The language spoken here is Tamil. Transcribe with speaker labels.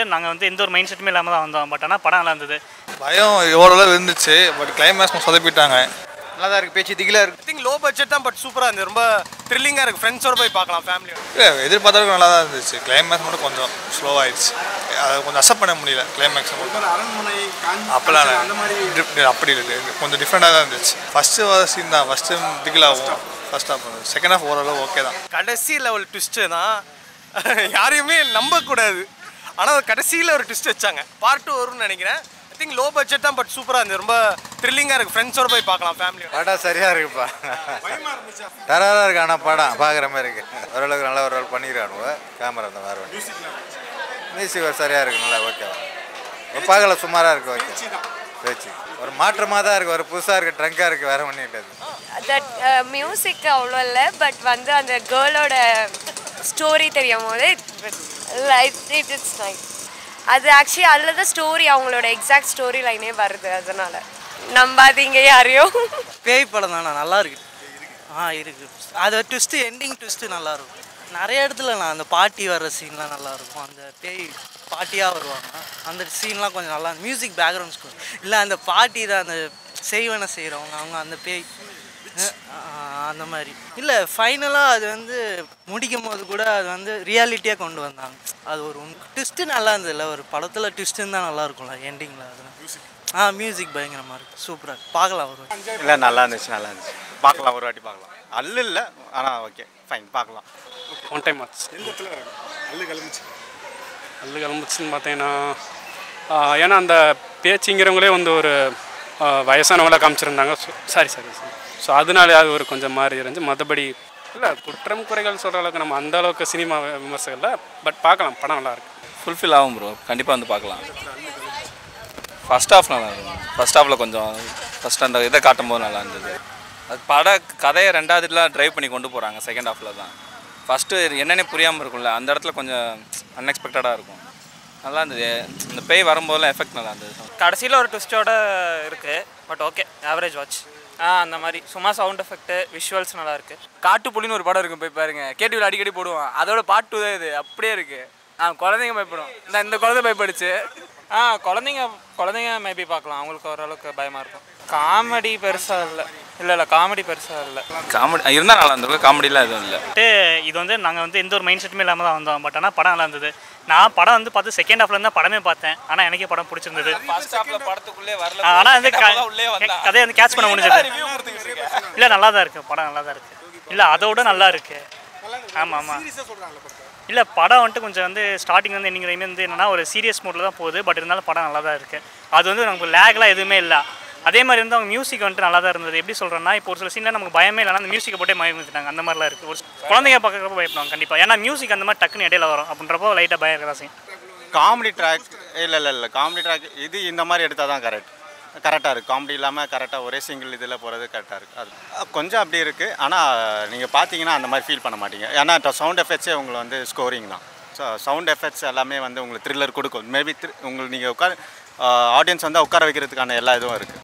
Speaker 1: வந்துட்டு நாங்கள் வந்து எந்த ஒரு மைண்ட் செட்டுமே இல்லாமல் தான் வந்தோம் பட் ஆனால் படம் நல்லா இருந்தது
Speaker 2: பயம் ஓரளவு இருந்துச்சு பட் கிளைமேக்ஸ் சொதப்பிட்டாங்க
Speaker 3: நல்லா தான் இருக்குது பேச்சு திகிலாக இருக்குது
Speaker 4: ஐ திங்க் லோ பட்ஜெட் தான் பட் சூப்பராக இருந்தது ரொம்ப த்ரில்லிங்காக இருக்குது ஃப்ரெண்ட்ஸோட போய் பார்க்கலாம் ஃபேமிலியோட
Speaker 2: இல்லை எதிர்பார்த்தவரைக்கும் நல்லா தான் இருந்துச்சு கிளைமேக்ஸ் மட்டும் கொஞ்சம் ஸ்லோவாகிடுச்சு அதை கொஞ்சம் அக்செப்ட் பண்ண முடியல கிளைமேக்ஸ் மட்டும்
Speaker 5: அரண்மனை
Speaker 2: அப்பெல்லாம் இல்லை. அப்படி இல்லை அப்படி இல்லை கொஞ்சம் டிஃப்ரெண்ட்டாக தான் இருந்துச்சு ஃபஸ்ட்டு சீன் தான் ஃபஸ்ட்டு திகிலாகும் ஃபர்ஸ்ட் ஹாஃப் செகண்ட் ஹாஃப் ஓரளவு ஓகே தான்
Speaker 4: கடைசி லெவல் ட்விஸ்ட்டு தான் யாரையுமே நம்பக்கூடாது ஆனால் கடைசியில் ஒரு ட்விஸ்ட் வச்சாங்க பார்ட் டூ வரும்னு நினைக்கிறேன் ஐ திங்க் லோ பட்ஜெட் தான் பட் சூப்பராக இருந்தது ரொம்ப த்ரில்லிங்காக இருக்குது ஃப்ரெண்ட்ஸோட போய் பார்க்கலாம் ஃபேமிலியோட
Speaker 3: படம் சரியாக இருக்குப்பா டராராக இருக்கு ஆனால் படம் பார்க்குற மாதிரி இருக்கு ஓரளவுக்கு நல்ல ஒரு ரோல் பண்ணிக்கிறானுவ கேமரா அந்த மாதிரி மியூசிக் சரியாக இருக்கு நல்லா ஓகே பார்க்கல சுமாராக இருக்கு ஓகே பேச்சு ஒரு மாற்றமாக தான் இருக்குது ஒரு புதுசாக இருக்குது ட்ரங்காக இருக்குது வேற ஒன்றும் கிடையாது
Speaker 6: தட் மியூசிக் அவ்வளோ இல்லை பட் வந்து அந்த கேர்ளோட ஸ்டோரி தெரியும் போது இட் இட்ஸ் நைஸ் அது ஆக்சுவலி அதில் தான் ஸ்டோரி அவங்களோட எக்ஸாக்ட் ஸ்டோரி லைனே வருது அதனால நம்பாதீங்க யாரையும்
Speaker 7: பேய் படம் தானே நல்லா இருக்கு ஆ இருக்கு அது ட்விஸ்ட்டு எண்டிங் ட்விஸ்ட்டு நல்லா இருக்கும் நிறைய இடத்துல நான் அந்த பாட்டி வர்ற சீன்லாம் நல்லா இருக்கும் அந்த பேய் பாட்டியாக வருவாங்க அந்த சீன்லாம் கொஞ்சம் நல்லா மியூசிக் பேக்ரவுண்ட் ஸ்கோர் இல்லை அந்த பாட்டி தான் அந்த செய்வன செய்கிறவங்க அவங்க அந்த பேய் அஹ் அந்த மாதிரி இல்லை ஃபைனலாக அது வந்து முடிக்கும் போது கூட அது வந்து ரியாலிட்டியாக கொண்டு வந்தாங்க அது ஒரு ட்விஸ்ட்டு நல்லா இருந்ததுல ஒரு படத்தில் ட்விஸ்ட்டுன்னு தான் நல்லா இருக்கும்ல எண்டிங்கில் அது ஆ மியூசிக் பயங்கரமாக இருக்குது சூப்பராக பார்க்கலாம் ஒரு வாட்டி.
Speaker 8: இல்லை நல்லா இருந்துச்சு நல்லா இருந்துச்சு பார்க்கலாம் ஒரு வாட்டி பார்க்கலாம் அல்லு இல்லை ஆனால் ஓகே ஃபைன் பார்க்கலாம்
Speaker 9: ஒன் டைம் ஆச்சு
Speaker 5: எந்த இடத்துல அல்லு கிளம்பிச்சு
Speaker 9: அல்லு கிளம்புச்சுன்னு பார்த்தீங்கன்னா ஆ, ஏன்னா அந்த பேச்சுங்கிறவங்களே வந்து ஒரு ஆ, வயசானவங்கள காமிச்சிருந்தாங்க சாரி சாரி ஸோ அதனால அது ஒரு கொஞ்சம் மாதிரி இருந்துச்சு மற்றபடி இல்லை குற்றம் குறைகள் சொல்கிற அளவுக்கு நம்ம அந்த அளவுக்கு சினிமா விமர்சகம் இல்லை பட் பார்க்கலாம் படம் நல்லா இருக்கு
Speaker 10: ஃபுல்ஃபில் ஆகும் ப்ரோ கண்டிப்பாக வந்து பார்க்கலாம் ஃபர்ஸ்ட் ஹாஃப் நல்லா இருக்கும் ஃபர்ஸ்ட் ஹாஃபில் கொஞ்சம் ஃபர்ஸ்ட் அந்த இதை காட்டும் போது நல்லா இருந்தது அது பட கதையை ரெண்டாவதுலாம் ட்ரைவ் பண்ணி கொண்டு போகிறாங்க செகண்ட் ஹாஃபில் தான் ஃபஸ்ட்டு என்னென்ன புரியாமல் இருக்கும்ல அந்த இடத்துல கொஞ்சம் அன்எக்ஸ்பெக்டடாக இருக்கும் நல்லா இருந்தது இந்த பேய் வரும்போதெல்லாம் எஃபெக்ட் நல்லா இருந்தது
Speaker 1: கடைசியில் ஒரு ட்விஸ்டோட இருக்குது பட் ஓகே ஆவரேஜ் வாட்ச் ஆ அந்த மாதிரி சும்மா சவுண்ட் எஃபெக்ட்டு விஷுவல்ஸ் நல்லா இருக்கு
Speaker 7: காட்டுப்புலின்னு ஒரு படம் இருக்கும் போய் பாருங்க கேடிவில் அடிக்கடி போடுவான் அதோட பார்ட் டூ தான் இது அப்படியே இருக்கு ஆ குழந்தைங்க பயப்படும் இந்த இந்த குழந்தை பயப்படுச்சு
Speaker 1: ஆ குழந்தைங்க குழந்தைங்க மேபி பார்க்கலாம் அவங்களுக்கு ஓரளவுக்கு பயமாக இருக்கும் காமெடி பெருசாக இல்லை இல்லை இல்லை காமெடி பெருசாக இல்லை
Speaker 10: காமெடி இருந்தால் நல்லா இருந்திருக்கும் காமெடிலாம் எதுவும் இல்லை
Speaker 1: இது வந்து நாங்கள் வந்து எந்த ஒரு மைண்ட் செட்டுமே இல்லாமல் தான் வந்தோம் பட் ஆனால் படம் நல்லா இருந்தது நான் படம் வந்து பார்த்து செகண்ட் ஹாஃப்ல இருந்தால் படமே பார்த்தேன் ஆனால் எனக்கே படம் பிடிச்சிருந்தது
Speaker 10: ஃபர்ஸ்ட் ஹாஃபில் படத்துக்குள்ளே வரல
Speaker 1: ஆனால் வந்து க- கதையை வந்து கேட்ச் பண்ண முடிஞ்சது இல்லை நல்லா தான் இருக்குது படம் நல்லா தான் இருக்குது இல்லை அதோட நல்லா இருக்குது ஆமாம் ஆமாம் இல்லை படம் வந்துட்டு கொஞ்சம் வந்து ஸ்டார்டிங் வந்து எண்டிங் வரையுமே வந்து என்னன்னா ஒரு சீரியஸ் மோடில் தான் போகுது பட் இருந்தாலும் படம் நல்லா தான் இருக்குது அது வந்து நமக்கு லேக்லாம் எதுவுமே இல்லை அதே மாதிரி வந்து அவங்க மியூசிக் வந்துட்டு நல்லா தான் இருந்தது எப்படி சொல்கிறேன்னா இப்போ ஒரு சில சீனில் நமக்கு பயமே இல்லைனா அந்த மியூசிக்கை போட்டே மயமிட்டாங்க அந்த மாதிரிலாம் இருக்குது ஒரு குழந்தைங்க பார்க்குறப்ப பயப்படுவாங்க கண்டிப்பாக ஏன்னா மியூசிக் அந்த மாதிரி டக்குன்னு இடையில வரும் அப்படின்றப்போ லைட்டாக பயம் இருக்க தான் செய்யும்
Speaker 8: காமெடி ட்ராக் இல்லை இல்லை இல்லை காமெடி ட்ராக் இது இந்த மாதிரி எடுத்தால் தான் கரெக்ட் கரெக்டாக இருக்குது காமெடி இல்லாமல் கரெக்டாக ஒரே சிங்கிள் இதில் போகிறது கரெக்டாக இருக்குது அது அஹ் கொஞ்சம் அப்படி இருக்குது ஆனால் நீங்கள் பார்த்தீங்கன்னா அந்த மாதிரி ஃபீல் பண்ண மாட்டீங்க ஏன்னா சவுண்ட் எஃபெக்ட்ஸே உங்களை வந்து ஸ்கோரிங் தான் ஸோ சவுண்ட் எஃபெக்ட்ஸ் எல்லாமே வந்து உங்களுக்கு த்ரில்லர் கொடுக்கும் மேபி உங்களுக்கு நீங்கள் உட்கார் ஆடியன்ஸ் வந்து உட்கார வைக்கிறதுக்கான எல்லா இதுவும் இருக்குது